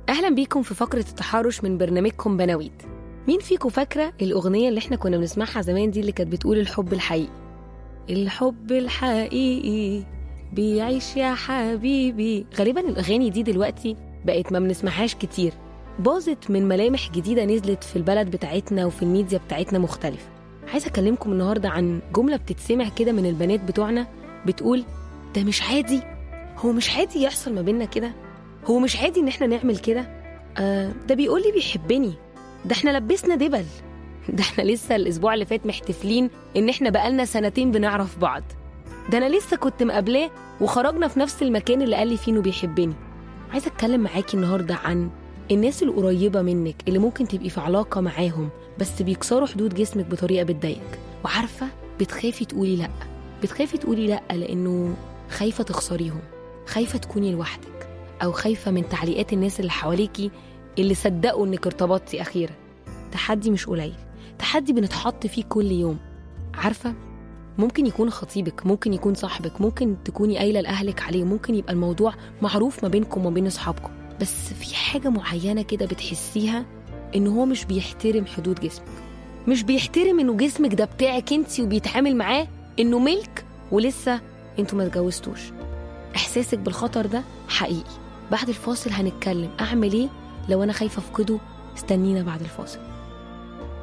أهلا بيكم في فقرة التحرش من برنامجكم بناويت مين فيكم فاكرة الأغنية اللي احنا كنا بنسمعها زمان دي اللي كانت بتقول الحب الحقيقي الحب الحقيقي بيعيش يا حبيبي غالبا الأغاني دي دلوقتي بقت ما بنسمعهاش كتير باظت من ملامح جديدة نزلت في البلد بتاعتنا وفي الميديا بتاعتنا مختلفة عايزة أكلمكم النهاردة عن جملة بتتسمع كده من البنات بتوعنا بتقول ده مش عادي هو مش عادي يحصل ما بيننا كده هو مش عادي ان احنا نعمل كده آه ده بيقول لي بيحبني ده احنا لبسنا دبل ده احنا لسه الاسبوع اللي فات محتفلين ان احنا بقالنا سنتين بنعرف بعض ده انا لسه كنت مقابلاه وخرجنا في نفس المكان اللي قال لي فيه انه بيحبني عايزه اتكلم معاكي النهارده عن الناس القريبه منك اللي ممكن تبقي في علاقه معاهم بس بيكسروا حدود جسمك بطريقه بتضايقك وعارفه بتخافي تقولي لا بتخافي تقولي لا لانه خايفه تخسريهم خايفه تكوني لوحدك او خايفه من تعليقات الناس اللي حواليكي اللي صدقوا انك ارتبطتي اخيرا تحدي مش قليل تحدي بنتحط فيه كل يوم عارفه ممكن يكون خطيبك ممكن يكون صاحبك ممكن تكوني قايله لاهلك عليه ممكن يبقى الموضوع معروف ما بينكم وما بين اصحابكم بس في حاجه معينه كده بتحسيها ان هو مش بيحترم حدود جسمك مش بيحترم انه جسمك ده بتاعك انت وبيتعامل معاه انه ملك ولسه انتوا ما اتجوزتوش احساسك بالخطر ده حقيقي بعد الفاصل هنتكلم اعمل ايه لو انا خايفه افقده استنينا بعد الفاصل